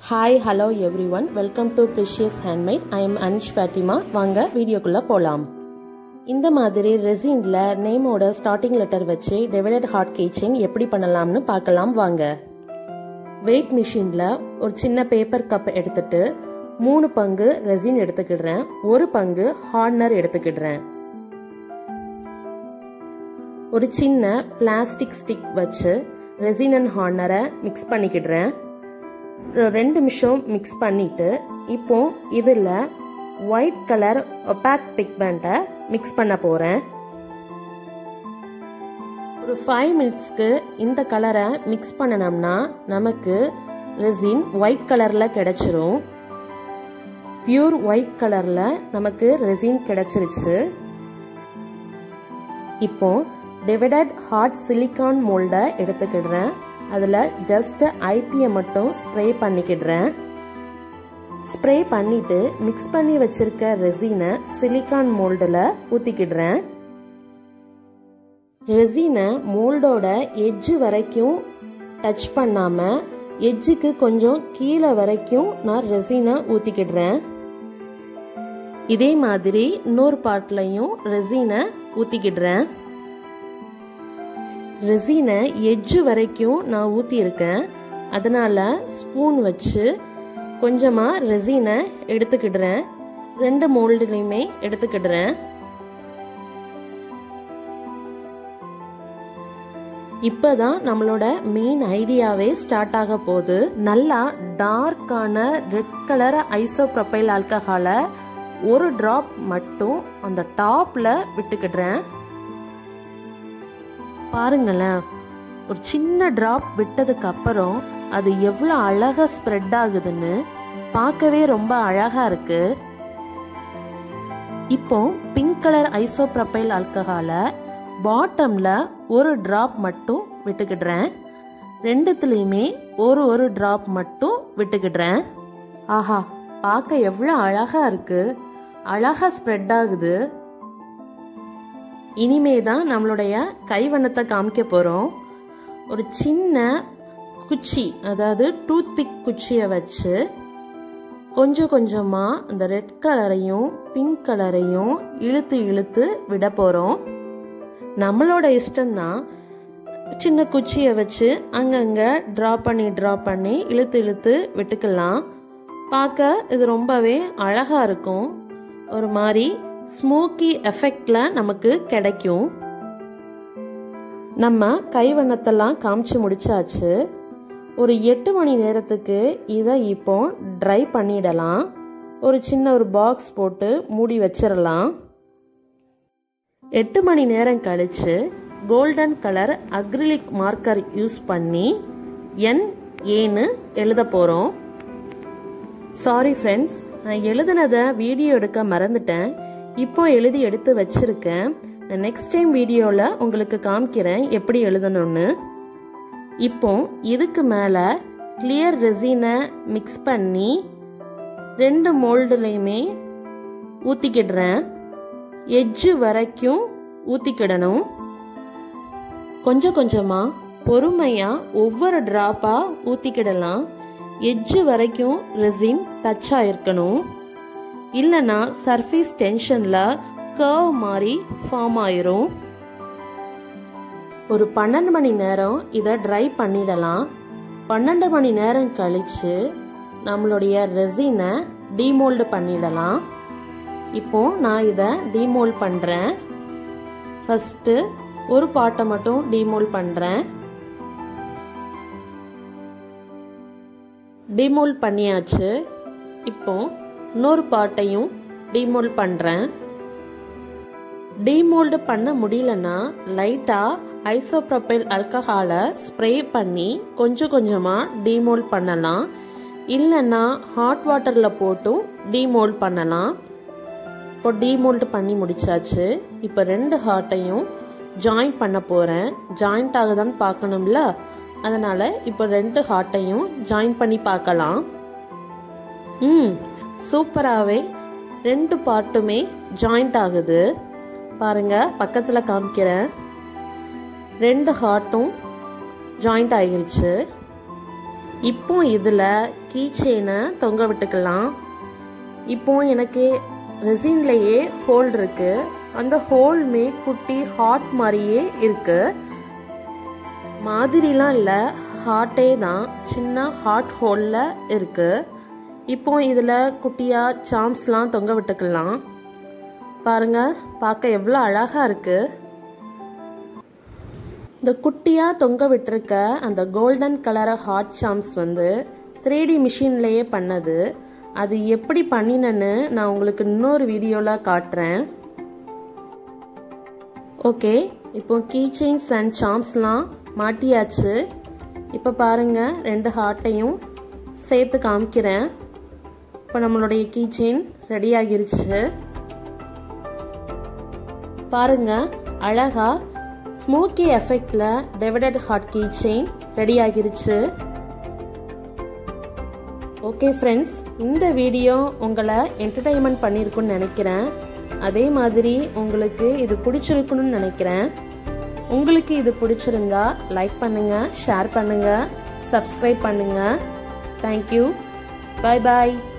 hi hello everyone welcome to precious handmade I am Anish Fatima வாங்க வீடியோக்குள்ளே போகலாம் இந்த மாதிரி ரெசினில் நேமோட ஸ்டார்டிங் லெட்டர் வச்சு டிவைடட் ஹார்ட் கீச்சிங் எப்படி பண்ணலாம்னு பார்க்கலாம் வாங்க வெயிட் மிஷினில் ஒரு சின்ன பேப்பர் கப் எடுத்துட்டு மூணு பங்கு ரெசின் எடுத்துக்கிடுறேன் ஒரு பங்கு ஹார்னர் எடுத்துக்கிடுறேன் ஒரு சின்ன பிளாஸ்டிக் ஸ்டிக் வச்சு ரெசின் அண்ட் ஹார்னரை மிக்ஸ் பண்ணிக்கிடுறேன் ரெண்டு நிமிஷம் மிக்ஸ் பண்ணிட்டு இப்போ இதில் ஒயிட் கலர் ஒபாக் பிக்மெண்ட்டை மிக்ஸ் பண்ண போகிறேன் ஒரு ஃபைவ் மினிட்ஸ்க்கு இந்த கலரை மிக்ஸ் பண்ணனோம்னா நமக்கு ரெசின் ஒயிட் கலரில் கிடைச்சிரும் பியூர் ஒயிட் கலரில் நமக்கு ரெசின் கிடைச்சிருச்சு இப்போ டிவைடட் ஹார்ட் சிலிக்கான் மோல்டை எடுத்துக்கிடுறேன் அதில் ஜஸ்ட் ஐபியை மட்டும் ஸ்ப்ரே பண்ணிக்கிடுறேன் ஸ்ப்ரே பண்ணிட்டு மிக்ஸ் பண்ணி வச்சிருக்க ரெசினை சிலிக்கான் மோல்டில் ஊற்றிக்கிடுறேன் ரெசினை மோல்டோட எட்ஜு வரைக்கும் டச் பண்ணாமல் எட்ஜுக்கு கொஞ்சம் கீழே வரைக்கும் நான் ரெசினை ஊற்றிக்கிடுறேன் இதே மாதிரி இன்னொரு பாட்லையும் ரெசினை ஊற்றிக்கிடுறேன் ரெசினை எட்ஜு வரைக்கும் நான் ஊற்றியிருக்கேன் அதனால் ஸ்பூன் வச்சு கொஞ்சமாக ரெசினை எடுத்துக்கிடுறேன் ரெண்டு மோல்டுலையுமே எடுத்துக்கிடுறேன் இப்போதான் நம்மளோட மெயின் ஐடியாவே ஸ்டார்ட் ஆக போகுது நல்லா டார்க்கான ரெட் கலர் ஐசோப்ரொபைல் ஆல்கஹாலை ஒரு ட்ராப் மட்டும் அந்த டாப்ல விட்டுக்கிடுறேன் பாருங்களேன் ஒரு சின்ன ட்ராப் விட்டதுக்கு அப்புறம் அது எவ்வளோ அழகாக ஸ்ப்ரெட் ஆகுதுன்னு பார்க்கவே ரொம்ப அழகா இருக்கு இப்போ பிங்க் கலர் ஐசோப்ரொபைல் ஆல்கஹாலை பாட்டம்ல ஒரு ட்ராப் மட்டும் விட்டுக்கிடுறேன் ரெண்டுத்துலேயுமே ஒரு ஒரு ட்ராப் மட்டும் விட்டுக்கிடுறேன் ஆஹா பார்க்க எவ்வளோ அழகா இருக்கு அழகா ஸ்ப்ரெட் ஆகுது இனிமே தான் நம்மளுடைய கைவண்ணத்தை காமிக்க போகிறோம் ஒரு சின்ன குச்சி அதாவது டூத் பிக் குச்சியை வச்சு கொஞ்சம் கொஞ்சமாக இந்த ரெட் கலரையும் பிங்க் கலரையும் இழுத்து இழுத்து விட போகிறோம் நம்மளோட இஷ்டம்தான் சின்ன குச்சியை வச்சு அங்கங்கே ட்ரா பண்ணி ட்ரா பண்ணி இழுத்து இழுத்து விட்டுக்கலாம் பார்க்க இது ரொம்பவே அழகாக இருக்கும் ஒரு மாதிரி ஸ்மோக்கி எஃபெக்டில் நமக்கு கிடைக்கும் நம்ம கைவண்ணத்தெல்லாம் காமிச்சு முடிச்சாச்சு ஒரு எட்டு மணி நேரத்துக்கு இதை இப்போ ட்ரை பண்ணிடலாம் ஒரு சின்ன ஒரு பாக்ஸ் போட்டு மூடி வச்சிடலாம் எட்டு மணி நேரம் கழித்து golden colour acrylic marker use பண்ணி என் ஏன்னு எழுத போகிறோம் சாரி ஃப்ரெண்ட்ஸ் நான் எழுதுனதை வீடியோ எடுக்க மறந்துட்டேன் இப்போ எழுதி எடுத்து வச்சிருக்கேன் நான் நெக்ஸ்ட் டைம் வீடியோவில் உங்களுக்கு காமிக்கிறேன் எப்படி எழுதணும்னு இப்போ இதுக்கு மேலே கிளியர் ரெசினை மிக்ஸ் பண்ணி ரெண்டு மோல்டுலையுமே ஊற்றிக்கிடுறேன் எட்ஜு வரைக்கும் ஊற்றிக்கிடணும் கொஞ்சம் கொஞ்சமாக பொறுமையாக ஒவ்வொரு ட்ராப்பாக ஊற்றிக்கிடலாம் எட்ஜு வரைக்கும் ரெசின் டச் ஆயிருக்கணும் இல்லைன்னா சர்ஃபேஸ் டென்ஷனில் கர்வ் மாதிரி ஃபார்ம் ஆயிரும் ஒரு பன்னெண்டு மணி நேரம் இதை ட்ரை பண்ணிடலாம் பன்னெண்டு மணி நேரம் கழித்து நம்மளுடைய ரெசினை டீமோல்டு பண்ணிடலாம் இப்போ நான் இதை டீமோல்ட் பண்ணுறேன் ஃபஸ்ட்டு ஒரு பாட்டை மட்டும் டீமோல்ட் பண்ணுறேன் டீமோல்ட் பண்ணியாச்சு இப்போ இன்னொரு பாட்டையும் டீமோல்ட் பண்ணுறேன் டீமோல்டு பண்ண முடியலன்னா லைட்டாக ஐசோப்ரொபைல் அல்கஹாலை ஸ்ப்ரே பண்ணி கொஞ்சம் கொஞ்சமாக டீமோல்ட் பண்ணலாம் இல்லைன்னா ஹாட் வாட்டரில் போட்டும் டீமோல்ட் பண்ணலாம் இப்போ டீமோல்டு பண்ணி முடிச்சாச்சு இப்போ ரெண்டு ஹார்ட்டையும் ஜாயிண்ட் பண்ண போகிறேன் ஜாயிண்ட் ஆகுதான்னு பார்க்கணும்ல அதனால் இப்போ ரெண்டு ஹார்ட்டையும் ஜாயின் பண்ணி பார்க்கலாம் ம் சூப்பராகவே ரெண்டு பார்ட்டுமே ஜாயிண்ட் ஆகுது பாருங்க பக்கத்தில் காமிக்கிறேன் ரெண்டு ஹார்ட்டும் ஜாயிண்ட் ஆகிருச்சு இப்போ இதில் கீ செயினை தொங்க விட்டுக்கலாம் இப்போ எனக்கு ரெசின்லேயே ஹோல் இருக்கு அந்த ஹோல்மே குட்டி ஹார்ட் மாதிரியே இருக்கு மாதிரிலாம் இல்லை ஹார்ட்டே தான் சின்ன ஹார்ட் ஹோலில் இருக்கு இப்போ இதில் குட்டியாக சாம்ஸ்லாம் தொங்க விட்டுக்கலாம் பாருங்க பார்க்க எவ்வளோ அழகாக இருக்கு இந்த குட்டியாக தொங்க விட்டுருக்க அந்த கோல்டன் கலர் ஹாட் சாம்ஸ் வந்து த்ரீ டி மிஷின்லேயே பண்ணது அது எப்படி பண்ணினேன்னு நான் உங்களுக்கு இன்னொரு வீடியோவில் காட்டுறேன் ஓகே இப்போ கீ செயின்ஸ் அண்ட் சாம்ஸ்லாம் மாட்டியாச்சு இப்போ பாருங்க ரெண்டு ஹார்ட்டையும் சேர்த்து காமிக்கிறேன் இப்போ நம்மளுடைய கீ செயின் ரெடி ஆகிருச்சு பாருங்க அழகா ஸ்மோக்கி எஃபெக்ட்ல divided heart key chain ready ஆகிருச்சு ஓகே ஃப்ரெண்ட்ஸ் இந்த வீடியோ உங்களை என்டர்டைன்மெண்ட் பண்ணியிருக்குன்னு நினைக்கிறேன் அதே மாதிரி உங்களுக்கு இது பிடிச்சிருக்குன்னு நினைக்கிறேன் உங்களுக்கு இது பிடிச்சிருந்தா லைக் பண்ணுங்க ஷேர் பண்ணுங்க சப்ஸ்கிரைப் பண்ணுங்க தேங்க்யூ பாய் பாய்